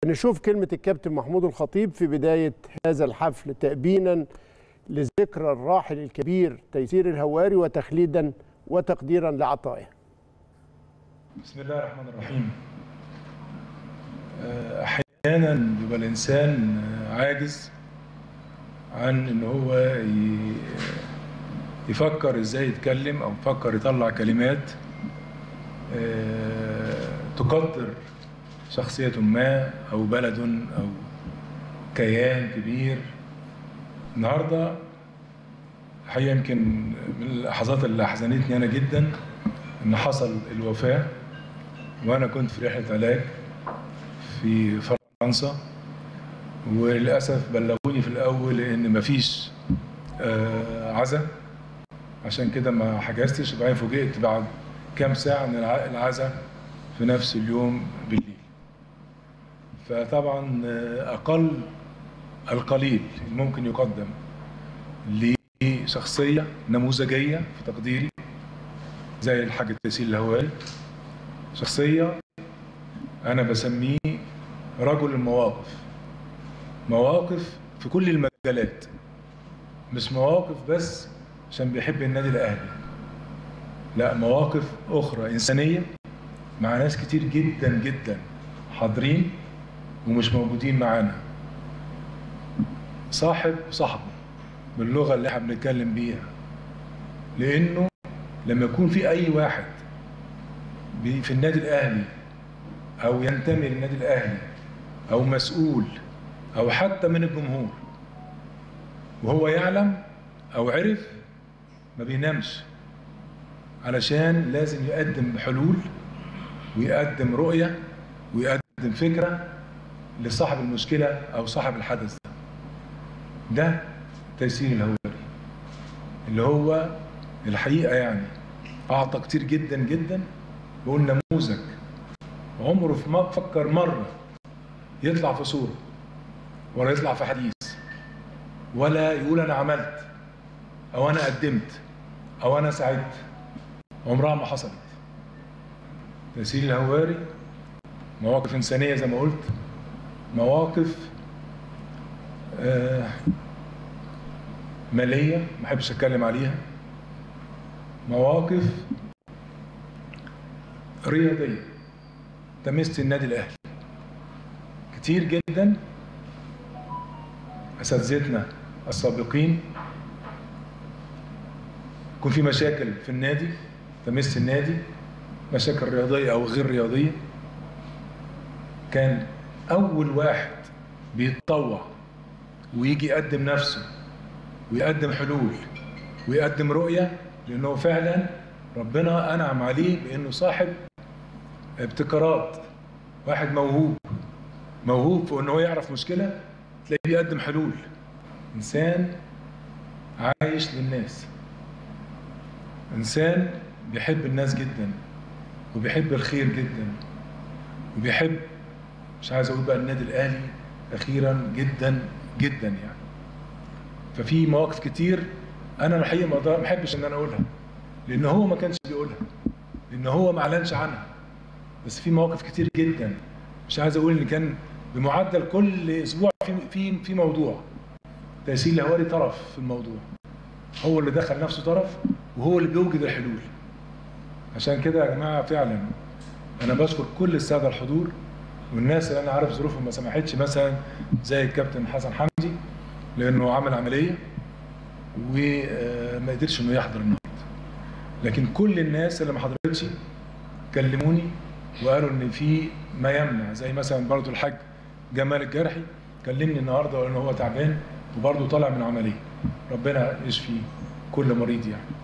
نشوف كلمة الكابتن محمود الخطيب في بداية هذا الحفل تأبينا لذكرى الراحل الكبير تيسير الهواري وتخليدا وتقديرا لعطائه بسم الله الرحمن الرحيم احيانا بيبقى الانسان عاجز عن ان هو ي- يفكر ازاي يتكلم او يفكر يطلع كلمات آه، تقدر شخصية ما او بلد او كيان كبير النهارده الحقيقه يمكن من اللحظات اللي احزنتني انا جدا ان حصل الوفاه وانا كنت في رحله علاج في فرنسا وللاسف بلغوني في الاول ان مفيش آه، عزاء عشان كده ما حجزتش وبعدين فوجئت بعد كام ساعه ان الع- العزاء في نفس اليوم بالليل فطبعا آه، اقل القليل اللي ممكن يقدم لشخصيه نموذجيه في تقديري زي الحاج تيسير الهواري شخصيه انا بسميه رجل المواقف مواقف في كل المجالات مش مواقف بس عشان بيحب النادي الاهلي لا مواقف اخرى انسانيه مع ناس كتير جدا جدا حاضرين ومش موجودين معانا صاحب صاحبه باللغه اللي احنا بنتكلم بيها لانه لما يكون في اي واحد بي- في النادي الاهلي او ينتمي للنادي الاهلي او مسؤول او حتى من الجمهور وهو يعلم او عرف ما بينامش علشان لازم يقدم حلول ويقدم رؤية ويقدم فكرة لصاحب المشكلة أو صاحب الحدث ده ده تيسير الهواري اللي هو الحقيقة يعني أعطى كتير جدا جدا بقول نموذج عمره في ما فكر مرة يطلع في صورة ولا يطلع في حديث ولا يقول أنا عملت أو أنا قدمت أو أنا ساعدت عمرها ما حصلت تيسير الهواري مواقف إنسانية زي ما قلت مواقف آه مالية ما أحبش أتكلم عليها مواقف رياضية تمس النادي الأهلي كتير جدا أساتذتنا السابقين يكون في مشاكل في النادي تمس النادي مشاكل رياضية أو غير رياضية كان أول واحد بيتطوع ويجي يقدم نفسه ويقدم حلول ويقدم رؤية لأنه فعلا ربنا أنعم عليه بأنه صاحب ابتكارات واحد موهوب موهوب في أنه يعرف مشكلة تلاقيه بيقدم حلول إنسان عايش للناس إنسان بيحب الناس جدا وبيحب الخير جدا وبيحب مش عايز أقول بقى النادي الأهلي أخيرا جدا جدا يعني ففي مواقف كتير أنا الحقيقة ما أقدر- ما أحبش إن أنا أقولها لأن هو ما كانش بيقولها لأن هو ما أعلنش عنها بس في مواقف كتير جدا مش عايز أقول إن كان بمعدل كل أسبوع في في في موضوع تيسير الهواري طرف في الموضوع هو اللي دخل نفسه طرف وهو اللي بيوجد الحلول عشان كده يا جماعه فعلا انا بشكر كل الساده الحضور والناس اللي انا عارف ظروفهم ما سمحتش مثلا زي الكابتن حسن حمدي لانه عمل عمليه وما قدرش انه يحضر النهارده لكن كل الناس اللي ما حضرتش كلموني وقالوا ان في ما يمنع زي مثلا برضو الحاج جمال الجرحي كلمني النهارده وقال ان هو تعبان وبرضه طالع من عمليه ربنا يشفي كل مريض يعني